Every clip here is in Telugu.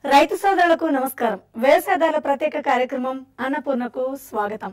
రైతు సోదరులకు నమస్కారం వ్యవసాయదారుల ప్రత్యేక కార్యక్రమం అన్నపూర్ణకు స్వాగతం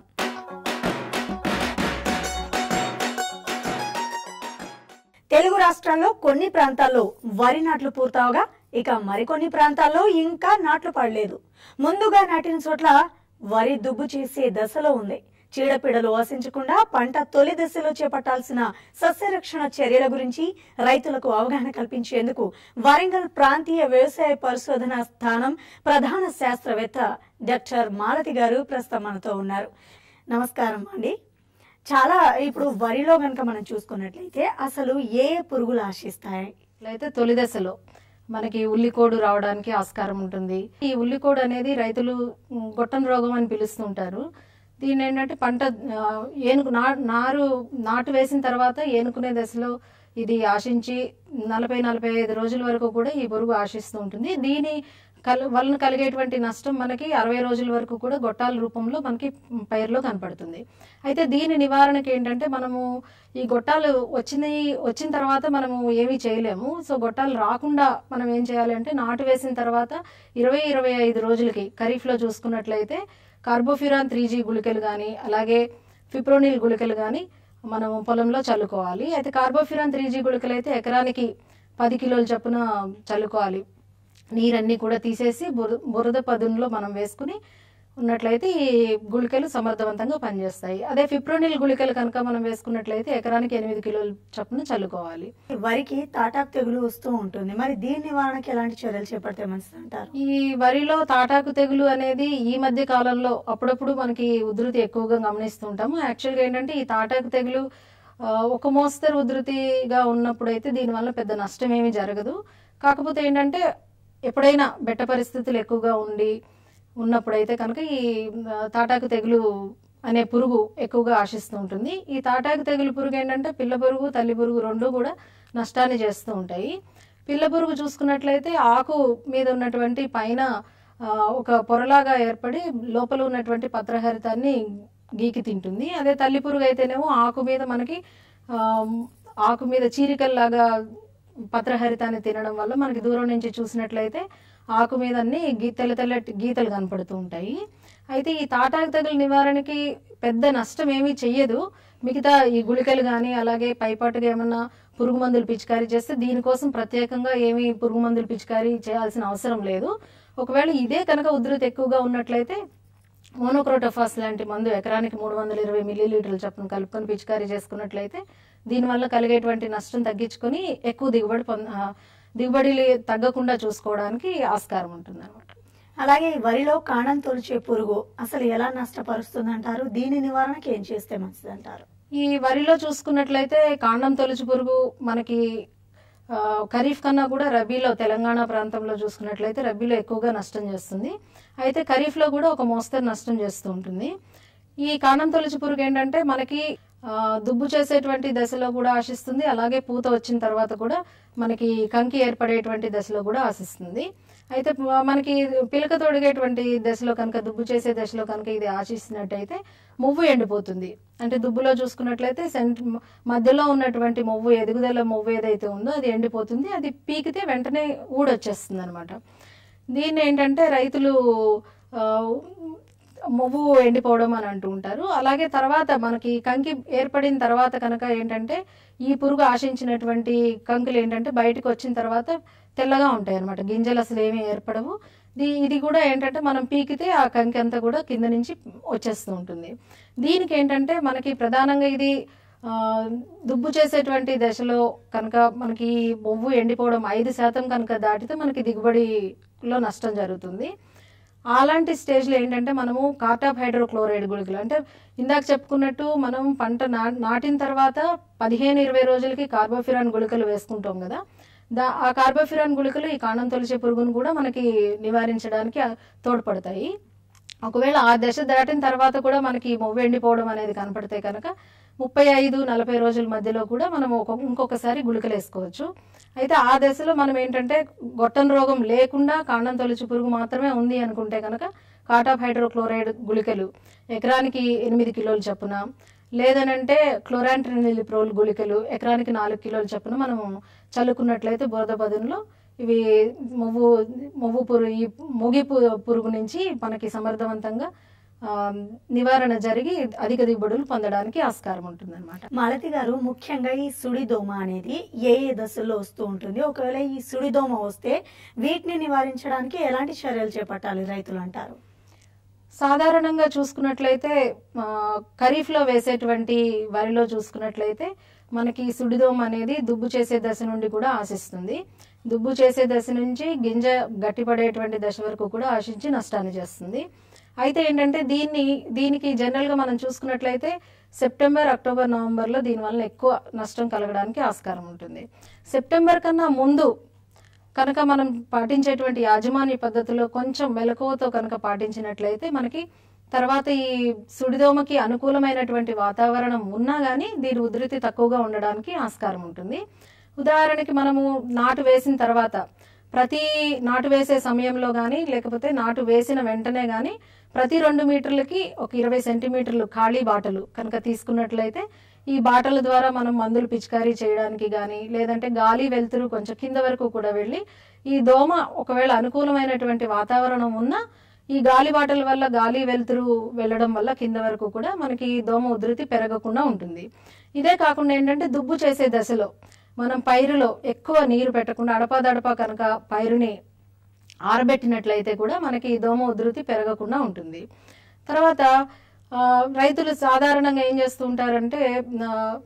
తెలుగు రాష్ట్రాల్లో కొన్ని ప్రాంతాల్లో వరి నాట్లు పూర్తవగా ఇక మరికొన్ని ప్రాంతాల్లో ఇంకా నాట్లు పడలేదు ముందుగా నాటిన చోట్ల వరి దుబ్బు చేసే దశలో ఉంది చీడపీడలు ఆశించకుండా పంట తొలి దశలో చేపట్టాల్సిన సస్యరక్షణ చర్యల గురించి రైతులకు అవగాహన కల్పించేందుకు వరంగల్ ప్రాంతీయ వ్యవసాయ పరిశోధన స్థానం ప్రధాన శాస్త్రవేత్త డాక్టర్ మాలతి గారు ప్రస్తుతం మనతో ఉన్నారు నమస్కారం అండి చాలా ఇప్పుడు వరిలో గనక మనం చూసుకున్నట్లయితే అసలు ఏ ఏ పురుగులు ఆశిస్తాయి అయితే తొలి దశలో మనకి ఉల్లికోడు రావడానికి ఆస్కారం ఉంటుంది ఈ ఉల్లికోడు అనేది రైతులు ఉమ్, గొట్టం రోగం అని పిలుస్తుంటారు దీని ఏంటంటే పంట ఆ, ఏనుగు నా నారు నాటు వేసిన తర్వాత ఏనుకునే దశలో ఇది ఆశించి నలభై నలభై ఐదు రోజుల వరకు కూడా ఈ పురుగు ఆశిస్తూ ఉంటుంది దీని కల వలన కలిగేటువంటి నష్టం మనకి అరవై రోజుల వరకు కూడా గొట్టాల రూపంలో మనకి పైరులో కనపడుతుంది అయితే దీని నివారణకి ఏంటంటే మనము ఈ గొట్టాలు వచ్చినాయి వచ్చిన తర్వాత మనము ఏమీ చేయలేము సో గొట్టాలు రాకుండా మనం ఏం చేయాలి అంటే నాటు వేసిన తర్వాత ఇరవై ఇరవై ఐదు రోజులకి ఖరీఫ్లో చూసుకున్నట్లయితే కార్బోఫ్యూరాన్ త్రీ జీ గుళికలు కానీ అలాగే ఫిప్రోనిల్ గుళికలు కానీ మనం పొలంలో చల్లుకోవాలి అయితే కార్బోఫ్యూరాన్ త్రీ జీ గుళికలు అయితే ఎకరానికి పది కిలోల చొప్పున చల్లుకోవాలి నీరన్నీ కూడా తీసేసి బుర బురద పదునులో మనం వేసుకుని ఉన్నట్లయితే ఈ గుళికలు సమర్థవంతంగా పనిచేస్తాయి అదే ఫిప్రోనిల్ గుళికలు కనుక మనం వేసుకున్నట్లయితే ఎకరానికి ఎనిమిది కిలోల చొప్పున చల్లుకోవాలి వరికి తాటాకు తెగులు వస్తూ ఉంటుంది మరి దీని నివారణకి ఎలాంటి చర్యలు చేపడితే మంచిది అంటారు ఈ వరిలో తాటాకు తెగులు అనేది ఈ మధ్య కాలంలో అప్పుడప్పుడు మనకి ఉధృతి ఎక్కువగా గమనిస్తుంటాము యాక్చువల్గా ఏంటంటే ఈ తాటాకు తెగులు ఆ, ఒక మోస్తరు ఉధృతిగా ఉన్నప్పుడు అయితే దీనివల్ల పెద్ద నష్టం ఏమీ జరగదు కాకపోతే ఏంటంటే ఎప్పుడైనా బెట్ట పరిస్థితులు ఎక్కువగా ఉండి ఉన్నప్పుడైతే కనుక ఈ ఆ, తాటాకు తెగులు అనే పురుగు ఎక్కువగా ఆశిస్తూ ఉంటుంది ఈ తాటాకు తెగులు పురుగు ఏంటంటే పిల్ల పురుగు తల్లి పురుగు రెండు కూడా నష్టాన్ని చేస్తూ ఉంటాయి పిల్ల పురుగు చూసుకున్నట్లయితే ఆకు మీద ఉన్నటువంటి పైన ఆ, ఒక పొరలాగా ఏర్పడి లోపల ఉన్నటువంటి పత్రహరితాన్ని గీకి తింటుంది అదే తల్లి పురుగు అయితేనేమో ఆకు మీద మనకి ఆ, ఆకు మీద చీరికల్లాగా పత్రహరితాన్ని తినడం వల్ల మనకి దూరం నుంచి చూసినట్లయితే ఆకు మీద అన్ని గీ తెల్ల తెల్లటి గీతలు కనపడుతూ ఉంటాయి అయితే ఈ తాటాకు తెగులు నివారణకి పెద్ద నష్టం ఏమీ చెయ్యదు మిగతా ఈ గుళికలు కానీ అలాగే పైపాటుగా ఏమన్నా పురుగు మందులు పిచికారీ చేస్తే దీనికోసం ప్రత్యేకంగా ఏమీ పురుగు మందులు పిచికారీ చేయాల్సిన అవసరం లేదు ఒకవేళ ఇదే కనుక ఉధృతి ఎక్కువగా ఉన్నట్లయితే మోనోక్రోటోఫాస్ లాంటి మందు ఎకరానికి మూడు వందల ఇరవై మిల్లీలీటర్ల చొప్పున కలుపుకొని పిచికారీ చేసుకున్నట్లయితే దీనివల్ల కలిగేటువంటి నష్టం తగ్గించుకొని ఎక్కువ దిగుబడి పొంద ఆ, దిగుబడి తగ్గకుండా చూసుకోవడానికి ఆస్కారం ఉంటుంది అనమాట అలాగే ఈ వరిలో కాండం తొలిచే పురుగు అసలు ఎలా నష్టపరుస్తుంది అంటారు దీని నివారణకి ఏం చేస్తే మంచిది అంటారు ఈ వరిలో చూసుకున్నట్లయితే కాండం తొలుచు పురుగు మనకి ఆ, ఖరీఫ్ కన్నా కూడా రబీలో తెలంగాణ ప్రాంతంలో చూసుకున్నట్లయితే రబీలో ఎక్కువగా నష్టం చేస్తుంది అయితే ఖరీఫ్లో కూడా ఒక మోస్తరు నష్టం చేస్తూ ఉంటుంది ఈ కాండం తొలుచు పురుగు ఏంటంటే మనకి ఆ, దుబ్బు చేసేటువంటి దశలో కూడా ఆశిస్తుంది అలాగే పూత వచ్చిన తర్వాత కూడా మనకి కంకి ఏర్పడేటువంటి దశలో కూడా ఆశిస్తుంది అయితే మ- మనకి పిలక తొడిగేటువంటి దశలో కనుక దుబ్బు చేసే దశలో కనుక ఇది ఆశిస్తున్నట్టయితే మువ్వు ఎండిపోతుంది అంటే దుబ్బులో చూసుకున్నట్లయితే సెంట్ మధ్యలో ఉన్నటువంటి మువ్వు ఎదుగుదల మువ్వు ఏదైతే ఉందో అది ఎండిపోతుంది అది పీకితే వెంటనే ఊడొచ్చేస్తుంది అనమాట దీన్ని ఏంటంటే రైతులు ఆ, మువ్వు ఎండిపోవడం అని అంటూ ఉంటారు అలాగే తర్వాత మనకి కంకి ఏర్పడిన తర్వాత కనుక ఏంటంటే ఈ పురుగు ఆశించినటువంటి కంకులు ఏంటంటే బయటకు వచ్చిన తర్వాత తెల్లగా ఉంటాయి అనమాట గింజలు అసలు ఏమీ ఏర్పడవు దీ- ఇది కూడా ఏంటంటే మనం పీకితే ఆ కంకి అంతా కూడా కింద నుంచి వచ్చేస్తూ ఉంటుంది దీనికి ఏంటంటే మనకి ప్రధానంగా ఇది ఆ, దుబ్బు చేసేటువంటి దశలో కనుక మనకి మొవ్వు ఎండిపోవడం ఐదు శాతం కనుక దాటితే మనకి దిగుబడిలో నష్టం జరుగుతుంది అలాంటి స్టేజ్లో ఏంటంటే మనము కార్టాప్ హైడ్రోక్లోరైడ్ గుళికలు అంటే ఇందాక చెప్పుకున్నట్టు మనం పంట నా నాటిన తర్వాత పదిహేను ఇరవై రోజులకి కార్బోఫిరాన్ గుళికలు వేసుకుంటాం కదా దా ఆ కార్బోఫిరాన్ గుళికలు ఈ కాండం తొలిచే పురుగును కూడా మనకి నివారించడానికి ఆ, తోడ్పడతాయి ఒకవేళ ఆ దశ దాటిన తర్వాత కూడా మనకి మొవ్వు ఎండిపోవడం అనేది కనపడితే కనుక ముప్పై ఐదు నలభై రోజుల మధ్యలో కూడా మనం ఒక ఇంకొకసారి గుళికలు వేసుకోవచ్చు అయితే ఆ దశలో మనం ఏంటంటే గొట్టం రోగం లేకుండా కాండం తొలిచి పురుగు మాత్రమే ఉంది అనుకుంటే కనుక కాటాప్ హైడ్రోక్లోరైడ్ గుళికలు ఎకరానికి ఎనిమిది కిలోలు చొప్పున లేదనంటే క్లోరాంట్రినిలిప్రోల్ గుళికలు ఎకరానికి నాలుగు కిలోల చొప్పున మనం చల్లుకున్నట్లయితే బురద బదునులో ఇవి మొవ్వు మొవ్వు పురుగు ఈ మొగి పు- పురుగు నుంచి మనకి సమర్థవంతంగా ఆ, నివారణ జరిగి అధిక దిగుబడులు పొందడానికి ఆస్కారం ఉంటుందన్నమాట మాలతి గారు ముఖ్యంగా ఈ సుడిదోమ అనేది ఏ ఏ దశల్లో వస్తూ ఉంటుంది ఒకవేళ ఈ సుడిదోమ వస్తే వీటిని నివారించడానికి ఎలాంటి చర్యలు చేపట్టాలి రైతులు అంటారు సాధారణంగా చూసుకున్నట్లయితే ఆ, ఖరీఫ్లో వేసేటువంటి వరిలో చూసుకున్నట్లయితే మనకి సుడిదోమ అనేది దుబ్బు చేసే దశ నుండి కూడా ఆశిస్తుంది దుబ్బు చేసే దశ నుంచి గింజ గట్టిపడేటువంటి దశ వరకు కూడా ఆశించి నష్టాన్ని చేస్తుంది అయితే ఏంటంటే దీన్ని దీనికి జనరల్గా మనం చూసుకున్నట్లయితే సెప్టెంబర్ అక్టోబర్ నవంబర్లో దీనివల్ల ఎక్కువ నష్టం కలగడానికి ఆస్కారం ఉంటుంది సెప్టెంబర్ కన్నా ముందు కనుక మనం పాటించేటువంటి యాజమాన్య పద్ధతిలో కొంచెం మెలకువతో కనుక పాటించినట్లయితే మనకి తర్వాత ఈ సుడిదోమకి అనుకూలమైనటువంటి వాతావరణం ఉన్నా కానీ దీని ఉధృతి తక్కువగా ఉండడానికి ఆస్కారం ఉంటుంది ఉదాహరణకి మనము నాటు వేసిన తర్వాత ప్రతి నాటు వేసే సమయంలో కానీ లేకపోతే నాటు వేసిన వెంటనే కానీ ప్రతి రెండు మీటర్లకి ఒక ఇరవై సెంటీమీటర్లు ఖాళీ బాటలు కనుక తీసుకున్నట్లయితే ఈ బాటల ద్వారా మనం మందులు పిచికారీ చేయడానికి కానీ లేదంటే గాలి వెలుతురు కొంచెం కింద వరకు కూడా వెళ్ళి ఈ దోమ ఒకవేళ అనుకూలమైనటువంటి వాతావరణం ఉన్నా ఈ గాలి బాటల వల్ల గాలి వెలుతురు వెళ్ళడం వల్ల కింద వరకు కూడా మనకి ఈ దోమ ఉధృతి పెరగకుండా ఉంటుంది ఇదే కాకుండా ఏంటంటే దుబ్బు చేసే దశలో మనం పైరులో ఎక్కువ నీరు పెట్టకుండా అడపాదడపా కనుక పైరుని ఆరబెట్టినట్లయితే కూడా మనకి ఈ దోమ ఉధృతి పెరగకుండా ఉంటుంది తర్వాత ఆ, రైతులు సాధారణంగా ఏం చేస్తూ ఉంటారంటే ఆ,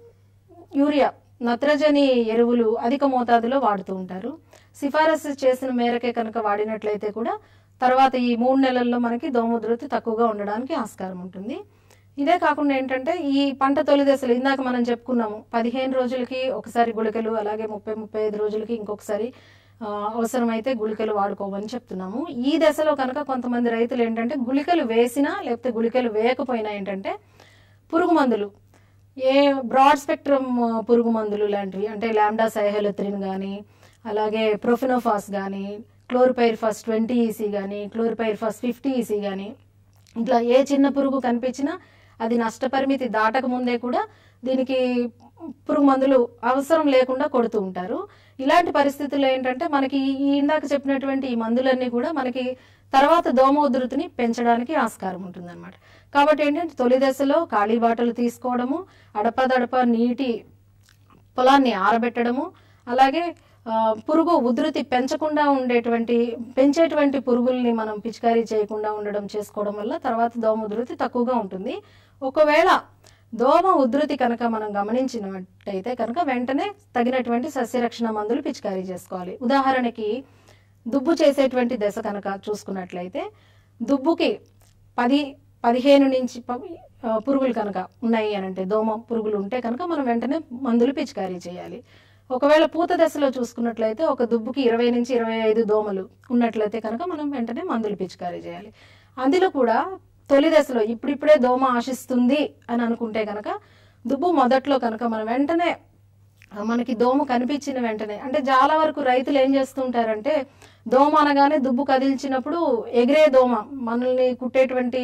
యూరియా నత్రజని ఎరువులు అధిక మోతాదులో వాడుతూ ఉంటారు సిఫారసు చేసిన మేరకే కనుక వాడినట్లయితే కూడా తర్వాత ఈ మూడు నెలల్లో మనకి దోమ ఉధృతి తక్కువగా ఉండడానికి ఆస్కారం ఉంటుంది ఇదే కాకుండా ఏంటంటే ఈ పంట తొలి దశలు ఇందాక మనం చెప్పుకున్నాము పదిహేను రోజులకి ఒకసారి గుళికలు అలాగే ముప్పై ముప్పై ఐదు రోజులకి ఇంకొకసారి ఆ, అవసరమైతే గుళికలు వాడుకోమని చెప్తున్నాము ఈ దశలో కనుక కొంతమంది రైతులు ఏంటంటే గుళికలు వేసినా లేకపోతే గుళికలు వేయకపోయినా ఏంటంటే పురుగు మందులు ఏ బ్రాడ్ స్పెక్ట్రమ్ పురుగు మందులు లాంటివి అంటే లాండా సైహెలత్రిన్ కానీ అలాగే ప్రొఫినోఫాస్ కానీ క్లోరిపైర్ ఫస్ట్ ట్వంటీ ఈసీ కానీ క్లోరిపైర్ ఫస్ట్ ఫిఫ్టీ ఈసీ కానీ ఇట్లా ఏ చిన్న పురుగు కనిపించినా అది నష్టపరిమితి దాటక ముందే కూడా దీనికి పురుగు మందులు అవసరం లేకుండా కొడుతూ ఉంటారు ఇలాంటి పరిస్థితుల్లో ఏంటంటే మనకి ఈ ఇందాక చెప్పినటువంటి ఈ మందులన్నీ కూడా మనకి తర్వాత దోమ ఉధృతిని పెంచడానికి ఆస్కారం ఉంటుందన్నమాట కాబట్టి ఏంటంటే తొలి దశలో ఖాళీ బాటలు తీసుకోవడము అడపదడప నీటి పొలాన్ని ఆరబెట్టడము అలాగే ఆ, పురుగు ఉధృతి పెంచకుండా ఉండేటువంటి పెంచేటువంటి పురుగుల్ని మనం పిచికారీ చేయకుండా ఉండడం చేసుకోవడం వల్ల తర్వాత దోమ ఉధృతి తక్కువగా ఉంటుంది ఒకవేళ దోమ ఉధృతి కనుక మనం గమనించినట్టయితే కనుక వెంటనే తగినటువంటి సస్యరక్షణ మందులు పిచికారీ చేసుకోవాలి ఉదాహరణకి దుబ్బు చేసేటువంటి దశ కనుక చూసుకున్నట్లయితే దుబ్బుకి పది పదిహేను నుంచి ప- ఆ, పురుగులు కనుక ఉన్నాయి అని అంటే దోమ పురుగులు ఉంటే కనుక మనం వెంటనే మందులు పిచికారీ చేయాలి ఒకవేళ పూత దశలో చూసుకున్నట్లయితే ఒక దుబ్బుకి ఇరవై నుంచి ఇరవై ఐదు దోమలు ఉన్నట్లయితే కనుక మనం వెంటనే మందులు పిచికారీ చేయాలి అందులో కూడా తొలి దశలో ఇప్పుడిప్పుడే దోమ ఆశిస్తుంది అని అనుకుంటే కనుక దుబ్బు మొదట్లో కనుక మనం వెంటనే ఆ, మనకి దోమ కనిపించిన వెంటనే అంటే చాలా వరకు రైతులు ఏం చేస్తుంటారంటే దోమ అనగానే దుబ్బు కదిల్చినప్పుడు ఎగిరే దోమ మనల్ని కుట్టేటువంటి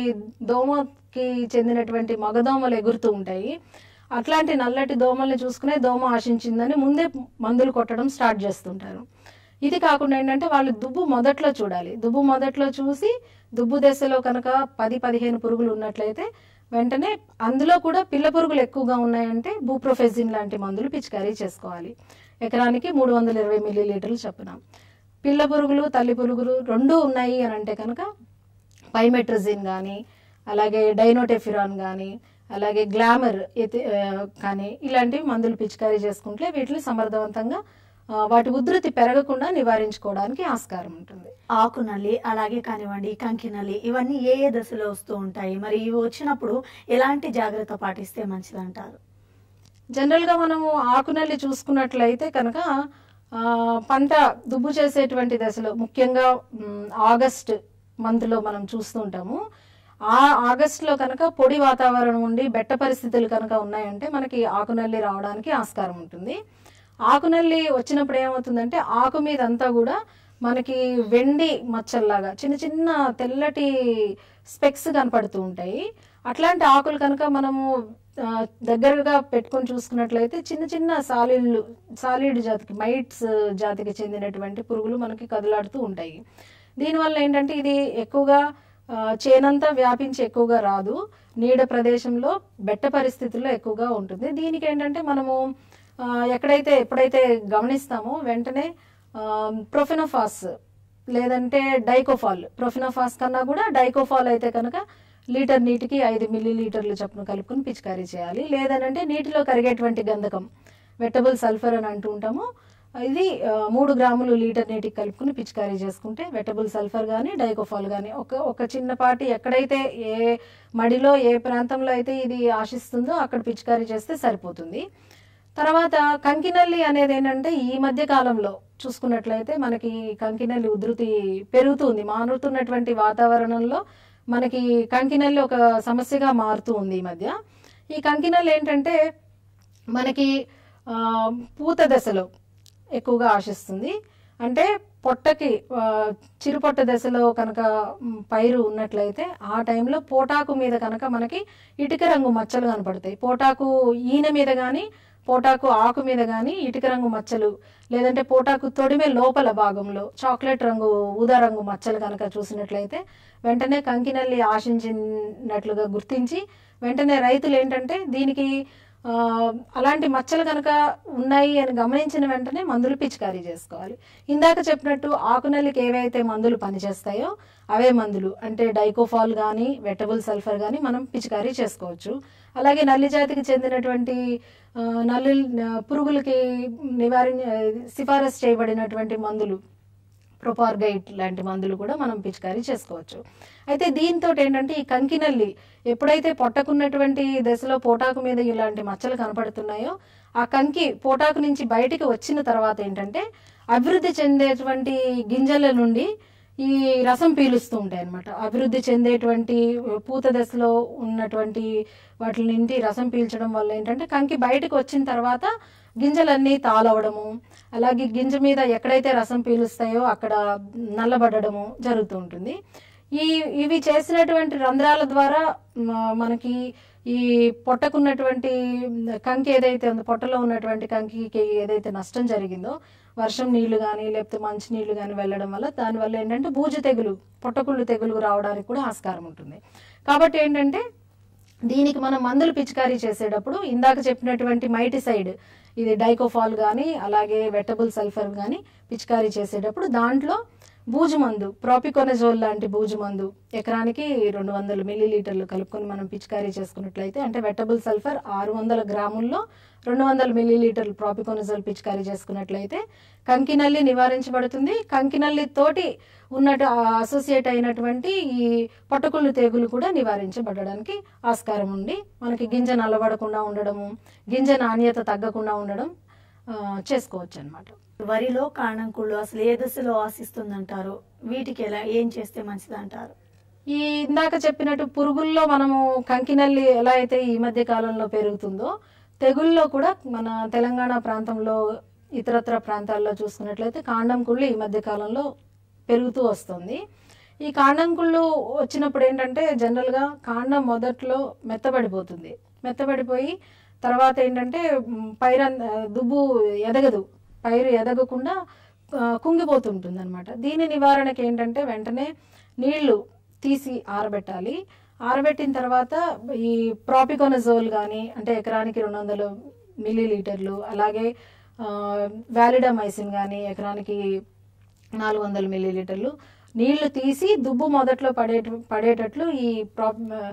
దోమకి చెందినటువంటి మగదోమలు ఎగురుతూ ఉంటాయి అట్లాంటి నల్లటి దోమల్ని చూసుకునే దోమ ఆశించిందని ముందే మందులు కొట్టడం స్టార్ట్ చేస్తుంటారు ఇది కాకుండా ఏంటంటే వాళ్ళు దుబ్బు మొదట్లో చూడాలి దుబ్బు మొదట్లో చూసి దుబ్బు దశలో కనుక పది పదిహేను పురుగులు ఉన్నట్లయితే వెంటనే అందులో కూడా పిల్ల పురుగులు ఎక్కువగా ఉన్నాయంటే బూప్రోఫెజిన్ లాంటి మందులు పిచికారీ చేసుకోవాలి ఎకరానికి మూడు వందల ఇరవై మిల్లీ లీటర్లు చొప్పున పిల్ల పురుగులు తల్లి పురుగులు రెండు ఉన్నాయి అని అంటే కనుక పైమెట్రజిన్ కానీ అలాగే డైనోటెఫిరాన్ కానీ అలాగే గ్లామర్ ఎతి- ఆ, కానీ ఇలాంటివి మందులు పిచికారీ చేసుకుంటే వీటిని సమర్థవంతంగా ఆ, వాటి ఉధృతి పెరగకుండా నివారించుకోవడానికి ఆస్కారం ఉంటుంది ఆకు నల్లి అలాగే కానివ్వండి కంకి నల్లి ఇవన్నీ ఏ ఏ దశలో వస్తూ ఉంటాయి మరి ఇవి వచ్చినప్పుడు ఎలాంటి జాగ్రత్త పాటిస్తే మంచిదంటారు జనరల్గా మనము ఆకునల్లి చూసుకున్నట్లయితే కనుక ఆ, పంట దుబ్బు చేసేటువంటి దశలో ముఖ్యంగా మ్, ఆగస్ట్ మంత్లో మనం చూస్తూ ఉంటాము ఆ ఆగస్టులో కనుక పొడి వాతావరణం ఉండి బెట్ట పరిస్థితులు కనుక ఉన్నాయంటే మనకి ఆకునల్లి రావడానికి ఆస్కారం ఉంటుంది ఆకునల్లి వచ్చినప్పుడు ఏమవుతుందంటే ఆకు మీద అంతా కూడా మనకి వెండి మచ్చల్లాగా చిన్న చిన్న తెల్లటి స్పెక్స్ కనపడుతూ ఉంటాయి అట్లాంటి ఆకులు కనుక మనము ఆ, దగ్గరగా పెట్టుకొని చూసుకున్నట్లయితే చిన్న చిన్న సాలిడ్లు సాలిడ్ జాతికి మైట్స్ జాతికి చెందినటువంటి పురుగులు మనకి కదులాడుతూ ఉంటాయి దీనివల్ల ఏంటంటే ఇది ఎక్కువగా ఆ, చేనంతా వ్యాపించి ఎక్కువగా రాదు నీడ ప్రదేశంలో బెట్ట పరిస్థితుల్లో ఎక్కువగా ఉంటుంది దీనికి ఏంటంటే మనము ఆ, ఎక్కడైతే ఎప్పుడైతే గమనిస్తామో వెంటనే ప్రొఫెనోఫాస్ లేదంటే డైకోఫాల్ ప్రొఫినోఫాస్ కన్నా కూడా డైకోఫాల్ అయితే కనుక లీటర్ నీటికి ఐదు మిల్లీ లీటర్లు చొప్పున కలుపుకొని పిచికారీ చేయాలి లేదనంటే నీటిలో కరిగేటువంటి గంధకం వెటబుల్ సల్ఫర్ అని అంటూ ఉంటాము ఇది ఆ, మూడు గ్రాములు లీటర్ నీటికి కలుపుకుని పిచికారీ చేసుకుంటే వెటబుల్ సల్ఫర్ కానీ డైకోఫాల్ కానీ ఒక ఒక చిన్నపాటి ఎక్కడైతే ఏ మడిలో ఏ ప్రాంతంలో అయితే ఇది ఆశిస్తుందో అక్కడ పిచికారీ చేస్తే సరిపోతుంది తర్వాత కంకినల్లి అనేది ఏంటంటే ఈ మధ్య కాలంలో చూసుకున్నట్లయితే మనకి కంకినల్లి ఉధృతి పెరుగుతుంది మారుతున్నటువంటి వాతావరణంలో మనకి కంకినల్లి ఒక సమస్యగా మారుతూ ఉంది ఈ మధ్య ఈ కంకినల్లి ఏంటంటే మనకి ఆ, పూత దశలో ఎక్కువగా ఆశిస్తుంది అంటే పొట్టకి ఆ, చిరుపొట్ట దశలో కనుక మ్, పైరు ఉన్నట్లయితే ఆ టైంలో పోటాకు మీద కనుక మనకి ఇటుక రంగు మచ్చలు కనపడతాయి పోటాకు ఈన మీద కానీ పోటాకు ఆకు మీద కానీ ఇటుక రంగు మచ్చలు లేదంటే పోటాకు తొడిమే లోపల భాగంలో చాక్లెట్ రంగు ఊదా రంగు మచ్చలు కనుక చూసినట్లయితే వెంటనే కంకినల్లి ఆశించినట్లుగా గుర్తించి వెంటనే రైతులు ఏంటంటే దీనికి ఆ, అలాంటి మచ్చలు కనుక ఉన్నాయి అని గమనించిన వెంటనే మందులు పిచికారీ చేసుకోవాలి ఇందాక చెప్పినట్టు ఆకునల్లికి ఏవైతే మందులు పనిచేస్తాయో అవే మందులు అంటే డైకోఫాల్ కానీ వెటబుల్ సల్ఫర్ కానీ మనం పిచికారీ చేసుకోవచ్చు అలాగే నల్లి జాతికి చెందినటువంటి ఆ, నల్లి ఆ, పురుగులకి నివారణ సిఫారసు చేయబడినటువంటి మందులు ప్రొపార్గైట్ లాంటి మందులు కూడా మనం పిచికారీ చేసుకోవచ్చు అయితే దీంతో ఏంటంటే ఈ కంకినల్లి ఎప్పుడైతే పొట్టకున్నటువంటి దశలో పోటాకు మీద ఇలాంటి మచ్చలు కనపడుతున్నాయో ఆ కంకి పోటాకు నుంచి బయటికి వచ్చిన తర్వాత ఏంటంటే అభివృద్ధి చెందేటువంటి గింజల నుండి ఈ రసం పీలుస్తూ ఉంటాయి అనమాట అభివృద్ధి చెందేటువంటి పూత దశలో ఉన్నటువంటి వాటి నుండి రసం పీల్చడం వల్ల ఏంటంటే కంకి బయటకు వచ్చిన తర్వాత గింజలన్నీ తాళవడము అలాగే గింజ మీద ఎక్కడైతే రసం పీలుస్తాయో అక్కడ నల్లబడడము జరుగుతూ ఉంటుంది ఈ ఇవి చేసినటువంటి రంధ్రాల ద్వారా మ- మనకి ఈ పొట్టకున్నటువంటి కంకి ఏదైతే ఉందో పొట్టలో ఉన్నటువంటి కంకికి ఏదైతే నష్టం జరిగిందో వర్షం నీళ్లు కానీ లేకపోతే మంచి నీళ్లు కానీ వెళ్ళడం వల్ల దానివల్ల ఏంటంటే బూజు తెగులు పొట్టకుళ్ళు తెగులు రావడానికి కూడా ఆస్కారం ఉంటుంది కాబట్టి ఏంటంటే దీనికి మనం మందులు పిచికారీ చేసేటప్పుడు ఇందాక చెప్పినటువంటి మైటిసైడ్ ఇది డైకోఫాల్ కానీ అలాగే వెటబుల్ సల్ఫర్ కానీ పిచికారీ చేసేటప్పుడు దాంట్లో బూజు మందు ప్రాపికోనజోల్ లాంటి బూజు మందు ఎకరానికి రెండు వందల మిల్లీ లీటర్లు కలుపుకొని మనం పిచికారీ చేసుకున్నట్లయితే అంటే వెటబుల్ సల్ఫర్ ఆరు వందల గ్రాముల్లో రెండు వందల మిల్లీ లీటర్లు ప్రాపికోనజోల్ పిచికారీ చేసుకున్నట్లయితే కంకినల్లి నివారించబడుతుంది కంకినల్లి తోటి ఉన్నట్టు అసోసియేట్ అయినటువంటి ఈ పట్టుకుళ్ళు తెగులు కూడా నివారించబడడానికి ఆస్కారం ఉండి మనకి గింజ నల్లబడకుండా ఉండడము గింజ నాణ్యత తగ్గకుండా ఉండడం ఆ, చేసుకోవచ్చు అనమాట వరిలో కాణంకుళ్ళు అసలు ఏ దశలో ఆశిస్తుందంటారు వీటికి ఎలా ఏం చేస్తే మంచిదంటారు ఈ ఇందాక చెప్పినట్టు పురుగుల్లో మనము కంకినల్లి ఎలా అయితే ఈ మధ్య కాలంలో పెరుగుతుందో తెగుల్లో కూడా మన తెలంగాణ ప్రాంతంలో ఇతరత్ర ప్రాంతాల్లో చూసుకున్నట్లయితే కాండం కుళ్ళు ఈ మధ్య కాలంలో పెరుగుతూ వస్తుంది ఈ కాండం కుళ్ళు వచ్చినప్పుడు ఏంటంటే జనరల్గా కాండం మొదట్లో మెత్తబడిపోతుంది మెత్తబడిపోయి తర్వాత ఏంటంటే మ్, పైర దుబ్బు ఎదగదు పైరు ఎదగకుండా ఆ, కుంగిపోతుంటుంది అనమాట దీని నివారణకి ఏంటంటే వెంటనే నీళ్లు తీసి ఆరబెట్టాలి ఆరబెట్టిన తర్వాత ఈ ప్రాపికోనజోల్ కానీ అంటే ఎకరానికి రెండు వందలు మిల్లీ లీటర్లు అలాగే వ్యాలిడామైసిన్ కానీ ఎకరానికి నాలుగు వందల మిల్లీ లీటర్లు నీళ్లు తీసి దుబ్బు మొదట్లో పడే పడేటట్లు ఈ ప్రా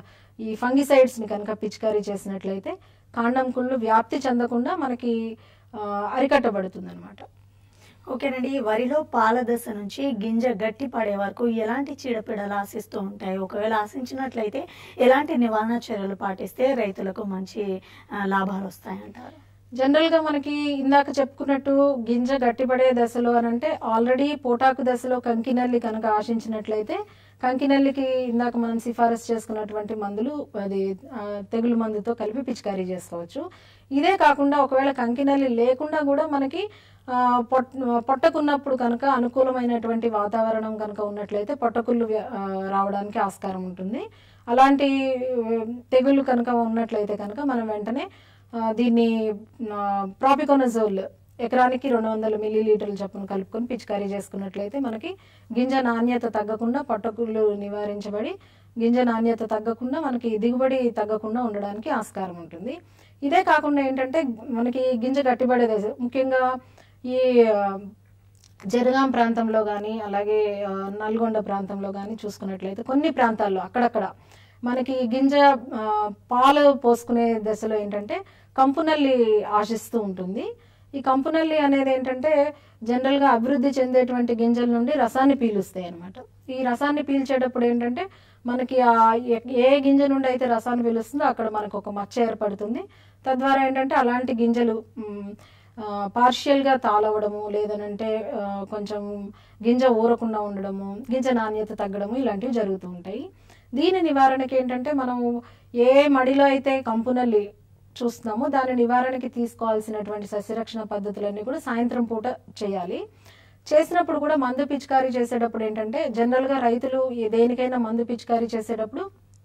ఈ ఫంగిసైడ్స్ని కనుక పిచికారీ చేసినట్లయితే కాండం కుళ్ళు వ్యాప్తి చెందకుండా మనకి ఆ, అరికట్టబడుతుంది అనమాట ఓకేనండి ఈ వరిలో పాల దశ నుంచి గింజ గట్టి పడే వరకు ఎలాంటి చీడపీడలు ఆశిస్తూ ఉంటాయి ఒకవేళ ఆశించినట్లయితే ఎలాంటి నివారణ చర్యలు పాటిస్తే రైతులకు మంచి ఆ, లాభాలు వస్తాయంటారు జనరల్ గా మనకి ఇందాక చెప్పుకున్నట్టు గింజ గట్టిపడే దశలో అని అంటే ఆల్రెడీ పోటాకు దశలో కంకినల్లి కనుక ఆశించినట్లయితే కంకినల్లికి ఇందాక మనం సిఫారసు చేసుకున్నటువంటి మందులు అది ఆ, తెగులు మందుతో కలిపి పిచికారీ చేసుకోవచ్చు ఇదే కాకుండా ఒకవేళ కంకినల్లి లేకుండా కూడా మనకి ఆ, పొట్ పొట్టకున్నప్పుడు కనుక అనుకూలమైనటువంటి వాతావరణం కనుక ఉన్నట్లయితే పొట్టకుళ్ళు వ్య- ఆ, రావడానికి ఆస్కారం ఉంటుంది అలాంటి ఆ, తెగుళ్ళు కనుక ఉన్నట్లయితే కనుక మనం వెంటనే ఆ, దీన్ని ప్రాపికోనజోల్ ఎకరానికి రెండు వందల మిల్లీ లీటర్ల చొప్పున కలుపుకొని పిచికారీ చేసుకున్నట్లయితే మనకి గింజ నాణ్యత తగ్గకుండా పొట్టకుళ్ళు నివారించబడి గింజ నాణ్యత తగ్గకుండా మనకి దిగుబడి తగ్గకుండా ఉండడానికి ఆస్కారం ఉంటుంది ఇదే కాకుండా ఏంటంటే మనకి గింజ గట్టిపడే దశ ముఖ్యంగా ఈ ఆ, జనగాం ప్రాంతంలో కానీ అలాగే ఆ, నల్గొండ ప్రాంతంలో కానీ చూసుకున్నట్లయితే కొన్ని ప్రాంతాల్లో అక్కడక్కడ మనకి గింజ ఆ, పాలు పోసుకునే దశలో ఏంటంటే కంపునల్లి ఆశిస్తూ ఉంటుంది ఈ కంపునల్లి అనేది ఏంటంటే జనరల్గా అభివృద్ధి చెందేటువంటి గింజల నుండి రసాన్ని పీలుస్తాయి అన్నమాట ఈ రసాన్ని పీల్చేటప్పుడు ఏంటంటే మనకి ఆ ఏ- ఏ గింజ నుండి అయితే రసాన్ని పీలుస్తుందో అక్కడ మనకు ఒక మచ్చ ఏర్పడుతుంది తద్వారా ఏంటంటే అలాంటి గింజలు మ్, ఆ, పార్షియల్గా తాళవడము లేదనంటే ఆ, కొంచెం గింజ ఊరకుండా ఉండడము గింజ నాణ్యత తగ్గడము ఇలాంటివి జరుగుతూ ఉంటాయి దీని నివారణకి ఏంటంటే మనము ఏ మడిలో అయితే కంపునల్లి చూస్తున్నామో దాని నివారణకి తీసుకోవాల్సినటువంటి సస్యరక్షణ పద్ధతులన్నీ కూడా సాయంత్రం పూట చేయాలి చేసినప్పుడు కూడా మందు పిచికారీ చేసేటప్పుడు ఏంటంటే జనరల్గా రైతులు ఏ దేనికైనా మందు పిచికారీ చేసేటప్పుడు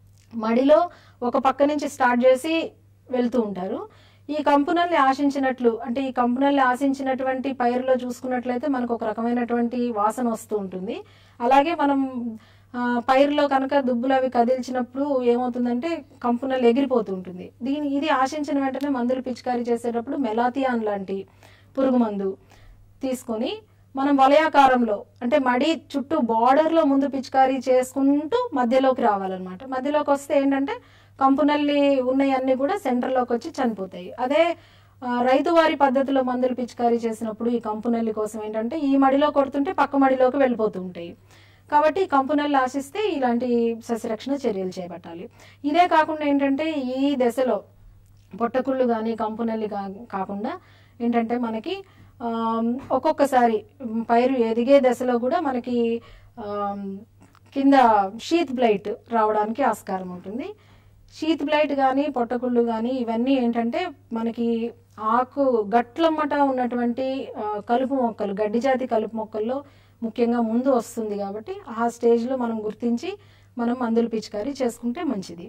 మడిలో ఒక పక్క నుంచి స్టార్ట్ చేసి వెళ్తూ ఉంటారు ఈ కంపునల్ని ఆశించినట్లు అంటే ఈ కంపునల్ని ఆశించినటువంటి పైరులో చూసుకున్నట్లయితే మనకు ఒక రకమైనటువంటి వాసన వస్తూ ఉంటుంది అలాగే మనం ఆ, పైరులో కనుక దుబ్బులు అవి కదిల్చినప్పుడు ఏమవుతుందంటే కంపునల్లి ఎగిరిపోతూ ఉంటుంది దీని ఇది ఆశించిన వెంటనే మందులు పిచికారీ చేసేటప్పుడు మెలాథియాన్ లాంటి పురుగు మందు తీసుకొని మనం వలయాకారంలో అంటే మడి చుట్టూ బార్డర్లో ముందు పిచికారీ చేసుకుంటూ మధ్యలోకి రావాలన్నమాట మధ్యలోకి వస్తే ఏంటంటే కంపునల్లి ఉన్నవన్నీ కూడా సెంటర్లోకి వచ్చి చనిపోతాయి అదే ఆ, రైతువారి పద్ధతిలో మందులు పిచికారీ చేసినప్పుడు ఈ కంపునల్లి కోసం ఏంటంటే ఈ మడిలో కొడుతుంటే పక్క మడిలోకి వెళ్ళిపోతూ ఉంటాయి కాబట్టి ఈ కంపునల్లి ఆశిస్తే ఇలాంటి సస్యరక్షణ చర్యలు చేపట్టాలి ఇదే కాకుండా ఏంటంటే ఈ దశలో పొట్టకుళ్ళు కానీ కంపునల్లి కా- కాకుండా ఏంటంటే మనకి ఆమ్, ఒక్కొక్కసారి మ్, పైరు ఎదిగే దశలో కూడా మనకి ఆమ్, కింద షీత్ బ్లైట్ రావడానికి ఆస్కారం ఉంటుంది షీత్ బ్లైట్ కానీ పొట్టకుళ్ళు కానీ ఇవన్నీ ఏంటంటే మనకి ఆకు గట్లమ్మట ఉన్నటువంటి ఆ, కలుపు మొక్కలు గడ్డి జాతి కలుపు మొక్కల్లో ముఖ్యంగా ముందు వస్తుంది కాబట్టి ఆ స్టేజ్లో మనం గుర్తించి మనం మందులు పిచికారీ చేసుకుంటే మంచిది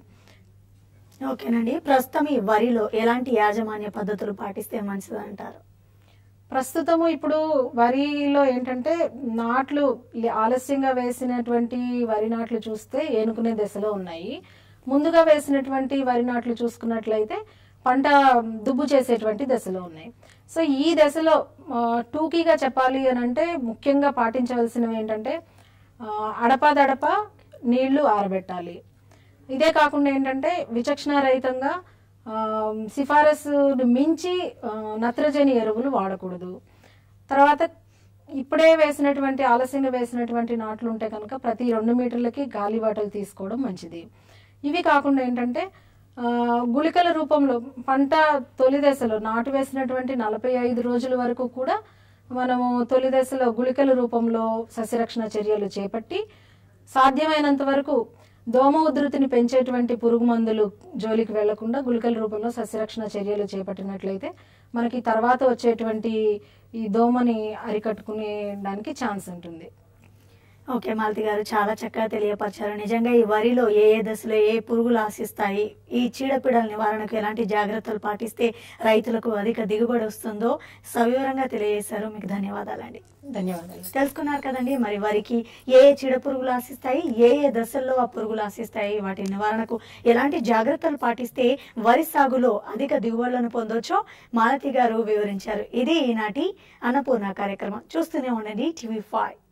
ఓకేనండి ప్రస్తుతం ఈ వరిలో ఎలాంటి యాజమాన్య పద్ధతులు పాటిస్తే మంచిది అంటారు ప్రస్తుతము ఇప్పుడు వరిలో ఏంటంటే నాట్లు లే- ఆలస్యంగా వేసినటువంటి వరి నాట్లు చూస్తే ఏనుకునే దశలో ఉన్నాయి ముందుగా వేసినటువంటి వరి నాట్లు చూసుకున్నట్లయితే పంట దుబ్బు చేసేటువంటి దశలో ఉన్నాయి సో ఈ దశలో ఆ, టూకీగా చెప్పాలి అని అంటే ముఖ్యంగా పాటించవలసినవి ఏంటంటే ఆ, అడపాదడప నీళ్లు ఆరబెట్టాలి ఇదే కాకుండా ఏంటంటే విచక్షణారహితంగా ఆ, సిఫారసును మించి ఆ, నత్రజని ఎరువులు వాడకూడదు తర్వాత ఇప్పుడే వేసినటువంటి ఆలస్యంగా వేసినటువంటి నాట్లు ఉంటే కనుక ప్రతి రెండు మీటర్లకి గాలి బాటలు తీసుకోవడం మంచిది ఇవి కాకుండా ఏంటంటే ఆ, గుళికల రూపంలో పంట తొలి దశలో నాటు వేసినటువంటి నలభై ఐదు రోజుల వరకు కూడా మనము తొలి దశలో గుళికల రూపంలో సస్యరక్షణ చర్యలు చేపట్టి సాధ్యమైనంత వరకు దోమ ఉధృతిని పెంచేటువంటి పురుగు మందులు జోలికి వెళ్లకుండా గుళికల రూపంలో సస్యరక్షణ చర్యలు చేపట్టినట్లయితే మనకి తర్వాత వచ్చేటువంటి ఈ దోమని అరికట్టుకునే దానికి ఛాన్స్ ఉంటుంది ఓకే మాలతి గారు చాలా చక్కగా తెలియపరిచారు నిజంగా ఈ వరిలో ఏ ఏ దశలో ఏ పురుగులు ఆశిస్తాయి ఈ చీడపీడల నివారణకు ఎలాంటి జాగ్రత్తలు పాటిస్తే రైతులకు అధిక దిగుబడి వస్తుందో సవివరంగా తెలియజేశారు మీకు ధన్యవాదాలండి ధన్యవాదాలు తెలుసుకున్నారు కదండి మరి వరికి ఏ ఏ చీడ పురుగులు ఆశిస్తాయి ఏ ఏ దశల్లో ఆ పురుగులు ఆశిస్తాయి వాటి నివారణకు ఎలాంటి జాగ్రత్తలు పాటిస్తే వరి సాగులో అధిక దిగుబడులను పొందొచ్చో మాలతి గారు వివరించారు ఇది ఈనాటి అన్నపూర్ణ కార్యక్రమం చూస్తూనే ఉండండి టీవీ ఫైవ్